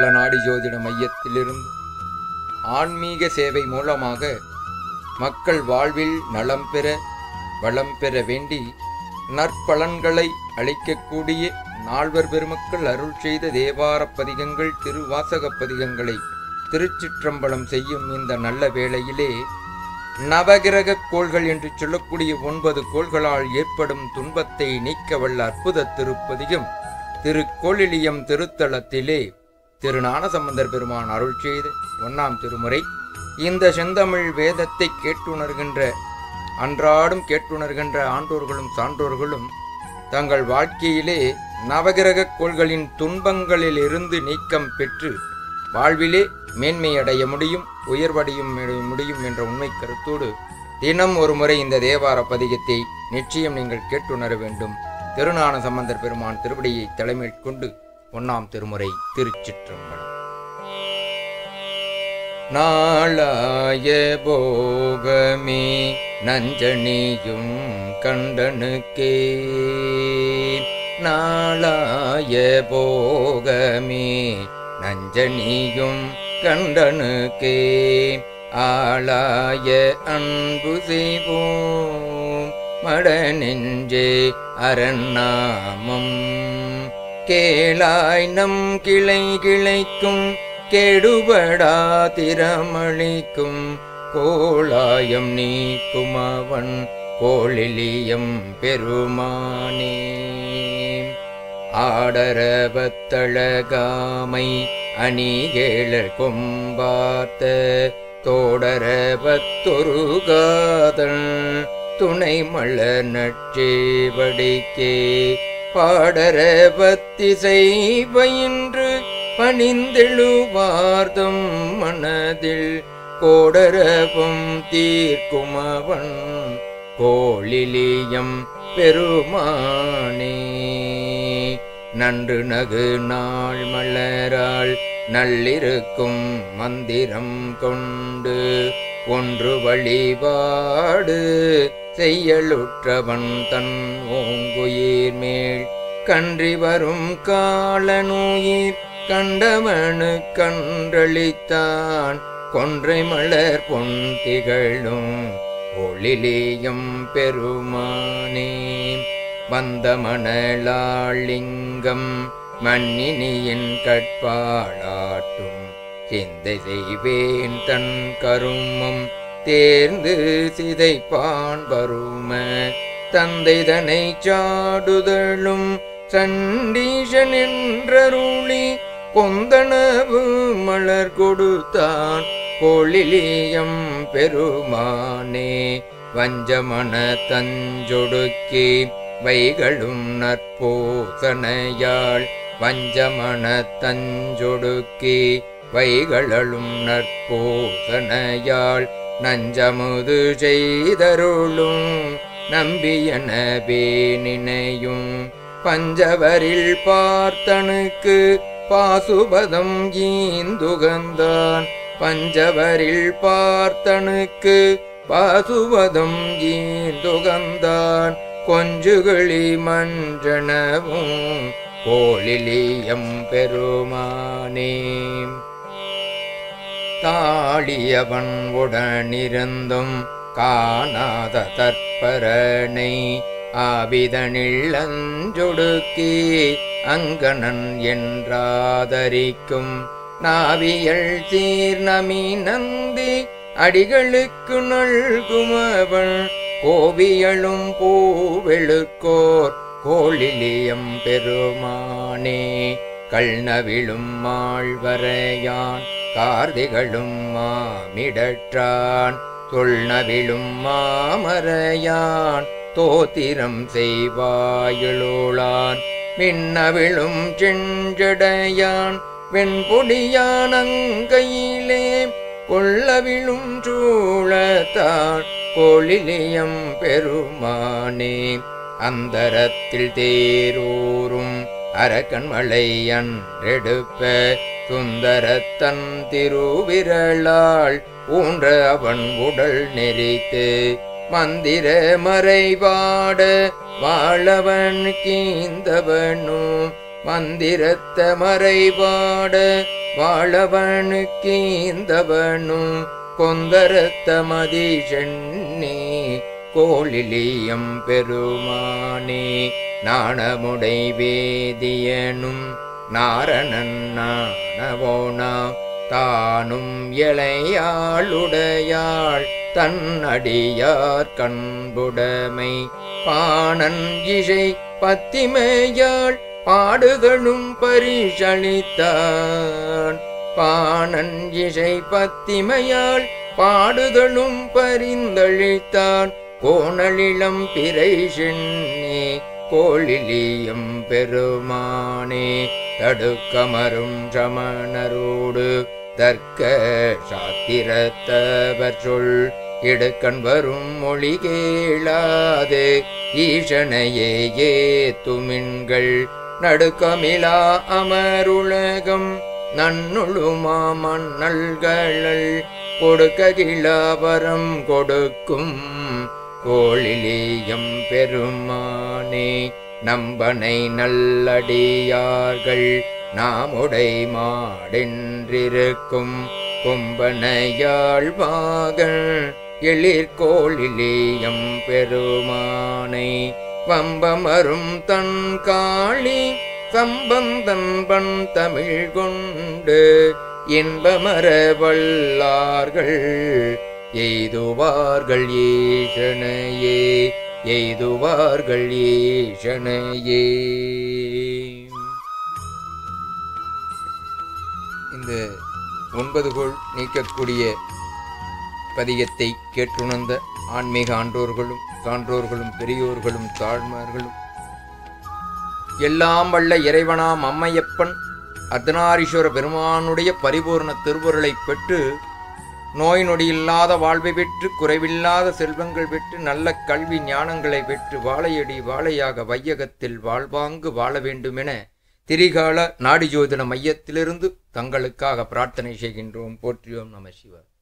நாடி ஜோதிட மையத்திலிருந்து ஆன்மீக சேவை மூலமாக மக்கள் வாழ்வில் நலம் பெற வளம் பெற வேண்டி நற்பலன்களை அளிக்கக்கூடிய நால்வர் பெருமக்கள் அருள் செய்த தேவாரப் பதிகங்கள் திருவாசகப் பதிகங்களை திருச்சிற்றம்பலம் செய்யும் இந்த நல்ல வேளையிலே நவகிரக கோள்கள் என்று சொல்லக்கூடிய ஒன்பது கோள்களால் ஏற்படும் துன்பத்தை நீக்க வல்ல அற்புத திருப்பதியும் திருக்கோளிலியம் திருத்தலத்திலே திரு ஞானசம்பந்தர் பெருமான் அருள் செய்த ஒன்னாம் திருமுறை இந்த செந்தமிழ் வேதத்தை கேட்டுணர்கின்ற அன்றாடும் கேட்டுணர்கின்ற ஆண்டோர்களும் சான்றோர்களும் தங்கள் வாழ்க்கையிலே நவகிரக கோள்களின் துன்பங்களில் இருந்து நீக்கம் பெற்று வாழ்விலே மேன்மை அடைய முடியும் உயர்வடையும் முடியும் என்ற உண்மை கருத்தோடு தினம் ஒரு முறை இந்த தேவார பதிகத்தை நிச்சயம் நீங்கள் கேட்டுணர வேண்டும் திருஞான சம்பந்தர் பெருமான் திருவடியை தலைமையில் கொண்டு ஒன்னாம் திருமுறை திருச்சிற்றம்பலம் நாளாய போகமே நஞ்சனியும் கண்டனுக்கே நாளாய போகமே நஞ்சனியும் கண்டனுக்கே ஆளாய அன்பு செய்வோம் மட நெஞ்சே அரண்நாமம் கேளாய் நம் கிளை கிளைக்கும் கெடுபடா திறமளிக்கும் கோளாயம் நீக்கும் அவன் கோளிலியம் பெருமானே ஆடரபத்தழகாமை அணிகேழல் கொம்பாத்த தோடரபத்தொருகாதன் துணை மலர் நட்சேவடிக்கே பாடரபத்திசை பயின்று பணிந்தெழுவார்தம் மனதில் கோடரபம் தீர்க்குமவன் கோளிலியம் பெருமானே நன்று நகு நாள் மலரால் நள்ளிருக்கும் மந்திரம் கொண்டு ஒன்று வழிபாடு செய்யலுற்றவன் தன் ஓங்குயிர் மேல் கன்றி வரும் காலனுயிர் கண்டவனு கன்றளித்தான் கொன்றை மலர் பொன் திகழும் ஒளிலேயம் பெருமானே வந்த மணலாளிங்கம் மண்ணினியின் கட்பாளாட்டும் சிந்தை செய்வேன் தன் கருமம் தேர்ந்து சிதைப்பான் வரும தந்தைதனை சாடுதலும் சண்டீஷன் என்றருளி கொந்தனவு மலர் கொடுத்தான் கோளிலியம் பெருமானே வஞ்சமன தஞ்சொடுக்கி வைகளும் நற்போசனையாள் வஞ்சமன தஞ்சொடுக்கி வைகளும் நற்போசனையாள் நஞ்சமுது செய்தருளும் நம்பியனவே நினையும் பஞ்சவரில் பார்த்தனுக்கு பாசுபதம் ஈந்துகந்தான் பஞ்சவரில் பார்த்தனுக்கு பாசுபதம் ஈந்துகந்தான் கொஞ்சுகளி மன்றனவும் கோளிலியம் பெருமானே தாளியவன் உடனிருந்தும் காணாத தற்பரனை ஆவிதனில் அஞ்சொடுக்கி அங்கணன் என்றாதரிக்கும் நாவியல் சீர்நமி நந்தி அடிகளுக்கு நல்குமவன் கோவியலும் பூவெழுக்கோர் கோளிலியம் பெருமானே கல்நவிழும் மாழ்வரையான் கார்திகளும் மாமிடற்றான் தொல்நவிழும் மாமரையான் தோத்திரம் செய்வாயுளான் மின்னவிழும் செஞ்சடையான் வெண்பொடியான் அங்கையிலே கொள்ளவிழும் சூழத்தான் கோளிலியம் பெருமானே அந்தரத்தில் தேரூரும் அரக்கன்மலை அன்றெடுப்ப சுந்தரத்தன் திருவிரலாள் ஊன்ற அவன் உடல் நெறித்து மந்திர மறைவாட வாழவன் கீந்தவனும் மந்திரத்த மறைபாட வாழவனுக்கீந்தவனும் கொந்தரத்த மதிஷெண்ணே கோளிலியம் பெருமானே நாணமுடை வேதியனும் நாரணன் நாணவோனா தானும் இளையாளுடையாள் தன் அடியார் கண்புடமை பாணன் இசை பத்திமையாள் பாடுகளும் பரிசளித்தான் பாணன் இசை பத்திமையாள் பாடுதலும் பரிந்தளித்தான் கோணலிளம் பிறை சென்னே கோளிலியம் பெருமானே தடுக்கமரும் சமணரோடு தர்க்க சாத்திரத்தவர் சொல் எடுக்கண் வரும் மொழி கேளாது ஈசனையே ஏ துமின்கள் நடுக்கமிலா அமருலகம் நன்னுளுமா மன்னல்களல் கொடுக்ககிலாவரம் கொடுக்கும் கோளிலேயம் பெருமானே நம்பனை நல்லடியார்கள் நாமுடை மாடென்றிருக்கும் கொம்பனையாழ்வாகன் எழிற்கோளிலேயம் பெருமானை வம்பமரும் தன் காளி சம்பந்தன் பண் தமிழ் கொண்டு இன்பமர வல்லார்கள் எய்துவார்கள் ஈசனையே எய்துவார்கள் ஈசனையே இந்த ஒன்பது கோள் நீக்கக்கூடிய பதிகத்தை கேட்டுணர்ந்த ஆன்மீக ஆன்றோர்களும் சான்றோர்களும் பெரியோர்களும் தாழ்மார்களும் எல்லாம் வல்ல இறைவனாம் அம்மையப்பன் அர்த்தநாரீஸ்வர பெருமானுடைய பரிபூர்ண திருவுருளை பெற்று நோய் நொடியில்லாத வாழ்வை பெற்று குறைவில்லாத செல்வங்கள் பெற்று நல்ல கல்வி ஞானங்களை பெற்று வாழையடி வாழையாக வையகத்தில் வாழ்வாங்கு வாழ வேண்டுமென திரிகால நாடி ஜோதிட மையத்திலிருந்து தங்களுக்காக பிரார்த்தனை செய்கின்றோம் போற்றியோம் நம சிவா